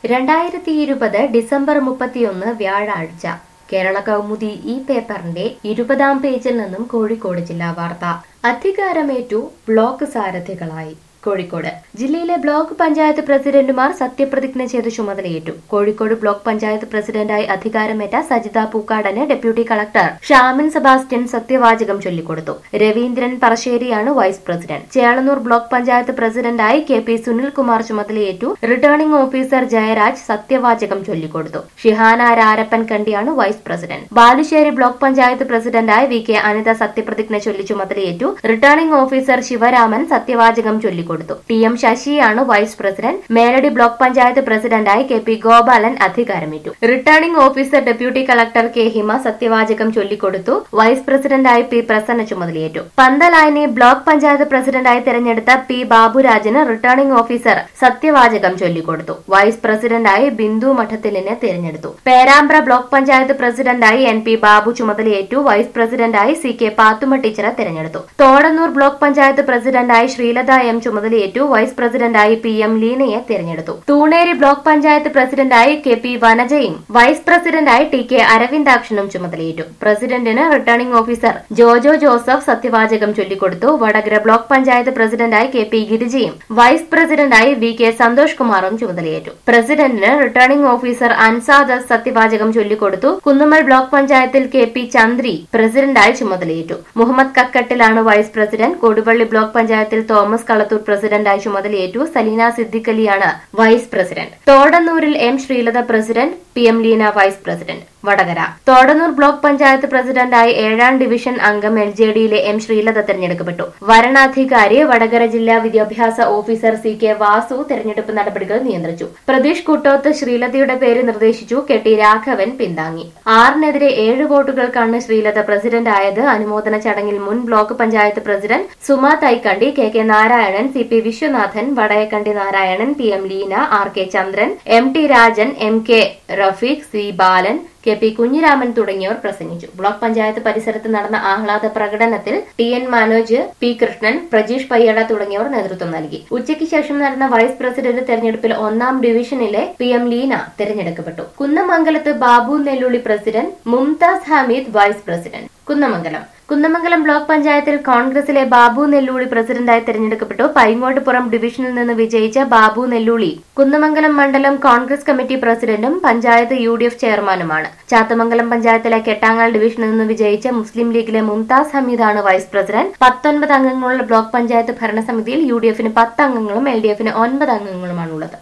രണ്ടായിരത്തി ഇരുപത് ഡിസംബർ മുപ്പത്തിയൊന്ന് വ്യാഴാഴ്ച കേരള കൗമുദി ഈ പേപ്പറിന്റെ ഇരുപതാം പേജിൽ നിന്നും കോഴിക്കോട് ജില്ലാ വാർത്ത അധികാരമേറ്റു ബ്ലോക്ക് സാരഥികളായി കോഴിക്കോട് ജില്ലയിലെ ബ്ലോക്ക് പഞ്ചായത്ത് പ്രസിഡന്റുമാർ സത്യപ്രതിജ്ഞ ചെയ്ത് ചുമതലയേറ്റു കോഴിക്കോട് ബ്ലോക്ക് പഞ്ചായത്ത് പ്രസിഡന്റായി അധികാരമേറ്റ സജിത പൂക്കാടന് ഡെപ്യൂട്ടി കളക്ടർ ഷാമിൻ സെബാസ്റ്റ്യൻ സത്യവാചകം ചൊല്ലിക്കൊടുത്തു രവീന്ദ്രൻ പറശ്ശേരിയാണ് vice president Chelannur block panchayat പ്രസിഡന്റായി കെ പി സുനിൽകുമാർ ചുമതലയേറ്റു റിട്ടേണിംഗ് ഓഫീസർ ജയരാജ് സത്യവാചകം ചൊല്ലിക്കൊടുത്തു ഷിഹാന രാരപ്പൻ കണ്ടിയാണ് vice president Balussery block panchayat പ്രസിഡന്റായി വി കെ അനിത സത്യപ്രതിജ്ഞ ചൊല്ലി ചുമതലയേറ്റു റിട്ടേണിംഗ് ഓഫീസർ ശിവരാമൻ സത്യവാചകം ചൊല്ലിക്കൊടുത്തു ടി എം ശശിയാണ് vice president Meladi block panchayat പ്രസിഡന്റായി കെ പി ഗോപാലൻ അധികാരമേറ്റു returning officer deputy collector K Hima സത്യവാചകം ചൊല്ലിക്കൊടുത്തു വൈസ് പ്രസിഡന്റായി പി പ്രസന്ന ചുമതലയേറ്റു പന്തലായനെ ബ്ലോക്ക് പഞ്ചായത്ത് പ്രസിഡന്റായി തെരഞ്ഞെടുത്ത പി ബാബുരാജിന് റിട്ടേണിംഗ് ഓഫീസർ സത്യവാചകം ചൊല്ലിക്കൊടുത്തു വൈസ് പ്രസിഡന്റായി ബിന്ദു മഠത്തിലിനെ തിരഞ്ഞെടുത്തു പേരാമ്പ്ര ബ്ലോക്ക് പഞ്ചായത്ത് പ്രസിഡന്റായി എൻ പി ബാബു ചുമതലയേറ്റു വൈസ് പ്രസിഡന്റായി സി കെ പാത്തുമ്മ ടീച്ചറെ തിരഞ്ഞെടുത്തു തോടന്നൂർ ബ്ലോക്ക് പഞ്ചായത്ത് പ്രസിഡന്റായി ശ്രീലത എം ചുമതലയേറ്റു വൈസ് പ്രസിഡന്റായി പി എം ലീനയെ തിരഞ്ഞെടുത്തു തൂണേരി ബ്ലോക്ക് പഞ്ചായത്ത് പ്രസിഡന്റായി കെ പി വനജയും വൈസ് പ്രസിഡന്റായി ടി കെ അരവിന്ദാക്ഷനും ചുമതലയേറ്റു പ്രസിഡന്റിന് റിട്ടേണിംഗ് ഓഫീസർ ജോജോ ജോസഫ് സത്യവാചകം ചൊല്ലിക്കൊടുത്തു വടകര ബ്ലോക്ക് പഞ്ചായത്ത് പ്രസിഡന്റായി കെ പി ഗിരിജയും വൈസ് പ്രസിഡന്റായി വി കെ സന്തോഷ് കുമാറും ചുമതലയേറ്റു പ്രസിഡന്റിന് റിട്ടേണിംഗ് ഓഫീസർ അൻസാദ് സത്യവാചകം ചൊല്ലിക്കൊടുത്തു കുന്നുമ്മൽ ബ്ലോക്ക് പഞ്ചായത്തിൽ കെ പി ചന്ദ്രി പ്രസിഡന്റായി ചുമതലയേറ്റു മുഹമ്മദ് കക്കട്ടിലാണ് വൈസ് പ്രസിഡന്റ് കൊടുവള്ളി ബ്ലോക്ക് പഞ്ചായത്തിൽ തോമസ് കളത്തൂർ പ്രസിഡന്റായി ചുമതലയേറ്റു സലീന സിദ്ദിഖലിയാണ് വൈസ് പ്രസിഡന്റ് തോടന്നൂരിൽ M Sreelatha president P M Leena vice president Vadakara Thodannur block panchayat പ്രസിഡന്റായി ഏഴാം ഡിവിഷൻ അംഗം എൽ ജെ ഡിയിലെ എം ശ്രീലത തെരഞ്ഞെടുക്കപ്പെട്ടു വരണാധികാരി വടകര ജില്ലാ വിദ്യാഭ്യാസ ഓഫീസർ സി കെ വാസു തെരഞ്ഞെടുപ്പ് നടപടികൾ നിയന്ത്രിച്ചു പ്രതീഷ് കുട്ടോത്ത് ശ്രീലതയുടെ പേര് നിർദ്ദേശിച്ചു കെ ടി രാഘവൻ പിന്താങ്ങി ആറിനെതിരെ ഏഴ് വോട്ടുകൾക്കാണ് ശ്രീലത പ്രസിഡന്റ് ആയത് അനുമോദന ചടങ്ങിൽ മുൻ block panchayat president Suma Thaikandi K K Narayanan C P Viswanathan Vadayakandi Narayanan P M Leena R K Chandran M T Rajan M K Rafeeq C Balan K P Kunhiraman തുടങ്ങിയവർ പ്രസംഗിച്ചു ബ്ലോക്ക് പഞ്ചായത്ത് പരിസരത്ത് നടന്ന ആഹ്ലാദ പ്രകടനത്തിൽ T N Manoj P Krishnan Prajeesh Payyada തുടങ്ങിയവർ നേതൃത്വം നൽകി ഉച്ചയ്ക്ക് ശേഷം നടന്ന വൈസ് പ്രസിഡന്റ് തെരഞ്ഞെടുപ്പിൽ ഒന്നാം ഡിവിഷനിലെ പി എം ലീന തെരഞ്ഞെടുക്കപ്പെട്ടു കുന്നമംഗലത്ത് Babu Nellulli president Mumthas Hameed vice president Kunnamangalam Kunnamangalam block പഞ്ചായത്തിൽ കോൺഗ്രസിലെ ബാബു നെല്ലൂളി പ്രസിഡന്റായി തെരഞ്ഞെടുക്കപ്പെട്ടു പൈങ്ങോട്ടുപുറം ഡിവിഷനിൽ നിന്ന് വിജയിച്ച ബാബു നെല്ലൂളി കുന്നമംഗലം മണ്ഡലം കോൺഗ്രസ് കമ്മിറ്റി പ്രസിഡന്റും പഞ്ചായത്ത് യു ഡി എഫ് ചെയർമാനുമാണ് ചാത്തമംഗലം പഞ്ചായത്തിലെ കെട്ടാങ്ങാൾ ഡിവിഷനിൽ നിന്ന് വിജയിച്ച മുസ്ലിം ലീഗിലെ മുംതാസ് ഹമീദാണ് വൈസ് പ്രസിഡന്റ് പത്തൊൻപത് അംഗങ്ങളുള്ള ബ്ലോക്ക് പഞ്ചായത്ത് ഭരണസമിതിയിൽ യു ഡി എഫിന് പത്ത് അംഗങ്ങളും എൽ ഡി എഫിന് ഒൻപത് അംഗങ്ങളുമാണുള്ളത്